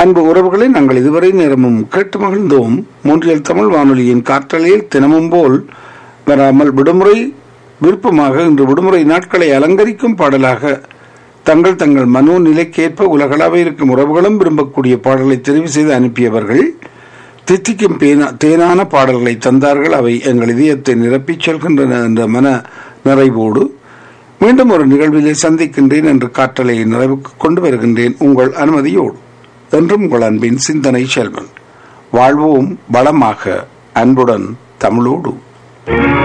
அன்பு உறவுகளை நாங்கள் இதுவரை நேரமும் கேட்டு மகிழ்ந்தோம் மூன்றியல் தமிழ் வானொலியின் காற்றலையில் தினமும் போல் வராமல் விடுமுறை விருப்பமாக இன்று விடுமுறை நாட்களை அலங்கரிக்கும் பாடலாக தங்கள் தங்கள் மனோ நிலைக்கேற்ப உலகளாக இருக்கும் உறவுகளும் விரும்பக்கூடிய பாடலை தெரிவு செய்து அனுப்பியவர்கள் தித்திக்கும் பேனா தேனான பாடல்களை தந்தார்கள் அவை எங்கள் இதயத்தை நிரப்பிச் செல்கின்றன என்ற மன நிறைவோடு மீண்டும் ஒரு நிகழ்விலே சந்திக்கின்றேன் என்று காற்றலை நிறைவுக்கு கொண்டு வருகின்றேன் உங்கள் அனுமதியோடு என்றும் உங்கள் அன்பின் சிந்தனை செல்வன் வாழ்வோம் வளமாக அன்புடன் தமிழோடு